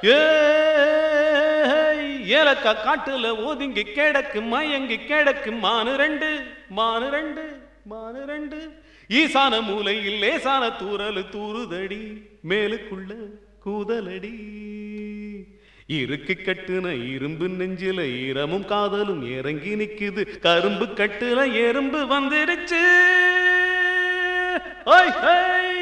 ஏய் ஏலக்கா காட்டுல ஒதுங்கி கிடக்கு மயங்கி கிடக்கு மானு ரெண்டு மானு ரெண்டு மானு ரெண்டு ஈசான மூலையில் லேசான தூறல் தூறுதடி மேலுக்குள்ள கூதலடி இருக்கு கட்டுன இரும்பு நெஞ்சில ஈரமும் காதலும் இறங்கி நிக்குது கரும்பு கட்டுல எறும்பு வந்துருச்சு ஓய் ஹை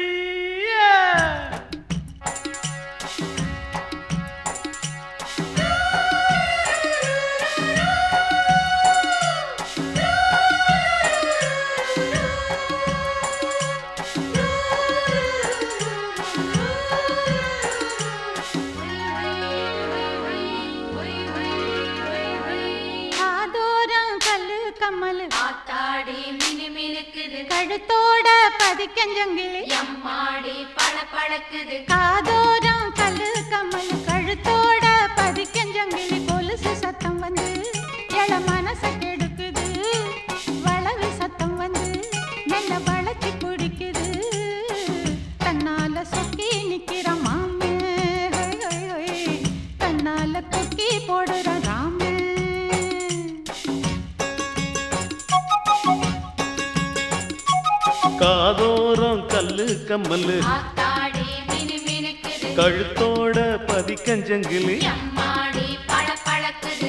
காதோரம் கல்லு கம்மலு ஆத்தாடி மினு மினுக்குது கழுத்தோட பதிக்கஞ்சங்கிலி எம்மாடி பள பழக்குது காதோரம் கல்லு கம்மலு கழுத்தோட பதிக்கஞ்சங்கிலி கொலுசு சத்தம் வந்து எழ மனச கெடுக்குது வளவி சத்தம் வந்து மெல்ல வளைச்சி பிடிக்குது தன்னால சொக்கி நிக்கிற மாமே ஹொய் ஹொய் ஹொய். தன்னால கொக்கி போடுற ராமே காதோரம் கல்லு கம்மலு ஆத்தாடி மினு மினுக்குது கழுத்தோட பதிக்கஞ்சங்கிலி எம்மாடி பள பழக்குது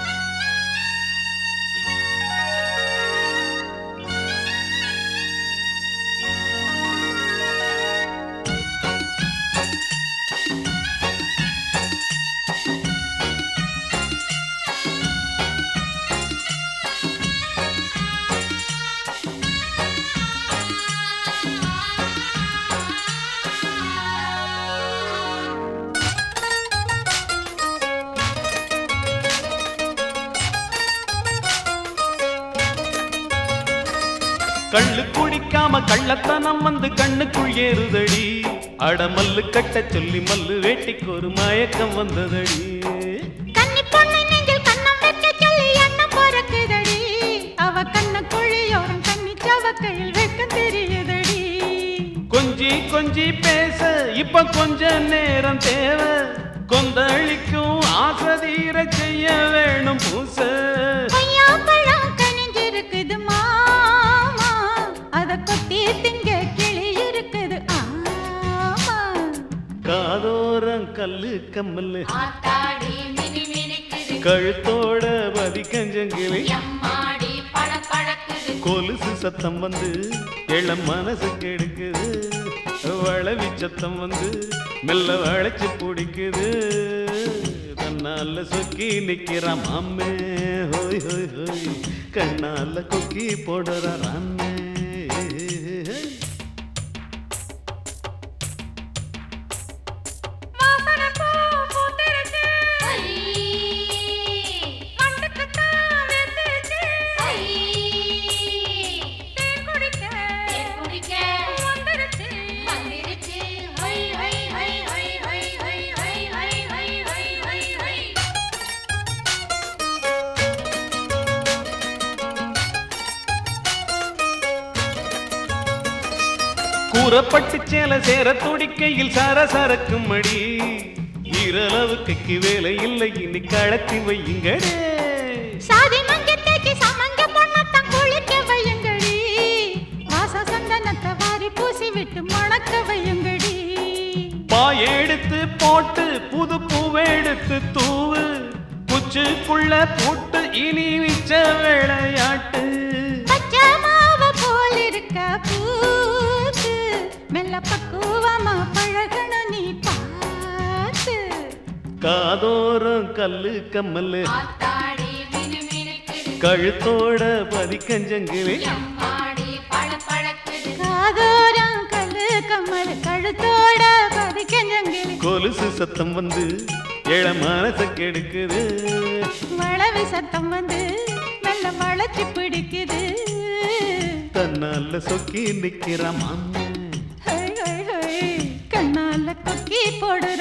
கள்ளு குடிக்காம கள்ளத்தனம் வந்து கண்ணுக்குள் ஏறுதடி அட மல்லு கட்ட சொல்லி மல்லு வேட்டிக்கு ஒரு மயக்கம் வந்ததடி கன்னி பொண்ணு நெஞ்சில் கன்னம் வைக்க சொல்லி எண்ணம் பொறக்குதடி அவ கண்ண குழியோரம் கன்னி சவக்கையில் வெக்கம் தெரியுதடி கொஞ்சி கொஞ்சி பேச இப்ப கொஞ்ச நேரம் தேவை கொந்தளிக்கும் ஆசதீர செய்ய வேணும் பூச கொய்யா பழம் கனிஞ்சிருக்குது மாமா அத கொத்தி திங்க கிளி இருக்குது ஆமா காதோரம் கல்லு கம்மல்லு ஆத்தாடி மினு மினுக்குது கழுத்தோட பதிக்கஞ்சங்கிலி எம்மாடி பள பழக்குது கொலுசு சத்தம் வந்து இளம் மனசு கெடுக்குது வளவி சத்தம் வந்து மெல்ல வளைச்சு பிடிக்குது தன்னால சொக்கி நிக்கிற மாமே ஹோய் ஹோய் ஹோய் கண்ணால கொக்கி போடுற ராமே வாசனை பூ பூத்திருச்சு ஐ மண்டுக்குத்தான் வெந்துருச்சு ஐ தேன் குடிக்க தேன் குடிக்க வந்துருச்சு வந்துருச்சு ஹை ஹை ஹை ஹை ஹை ஹை ஹை ஹை ஹை ஹை ஹை ஹை கூறப்பட்டு சேல சேர துடிக்கையில் சரசரக்கும் மடி இரளவுக்கு வேலை இல்லை இன்னி கழத்தி வையுங்கடே சாதி மங்க தேக்கி சமங்க பொண்ணத்தான் குளிக்க வையுங்கடி வாச சந்தனத்தை வாரி பூசி விட்டு மணக்க வையுங்கடி பாய் எடுத்து போட்டு புது பூவெடுத்து தூவு குச்சுக்குள்ள போட்டு இனி மிச்ச விளையாட்டு பச்சை மாவு போல் இருக்க பூத்து மெல்ல பக்குவமா பழகணும் நீ பார்த்து காதோரம் கல்லு கம்மல்லு ஆத்தாடி மினு மினுக்குது கழுத்தோட பதிக்கஞ்சங்கிலி எம்மாடி பள பழக்குது காதோரம் கல்லு கம்மல் கழுத்தோட பதிக்கஞ்சங்கிலி கொலுசு சத்தம் வந்து இள மனச கெடுக்குது வளவி சத்தம் வந்து மெல்ல வளைச்சு பிடிக்குது தன்னால சொக்கி நிக்கிற மாமே ஹை, ஹை, ஹை. கண்ணால கொக்கி போடுற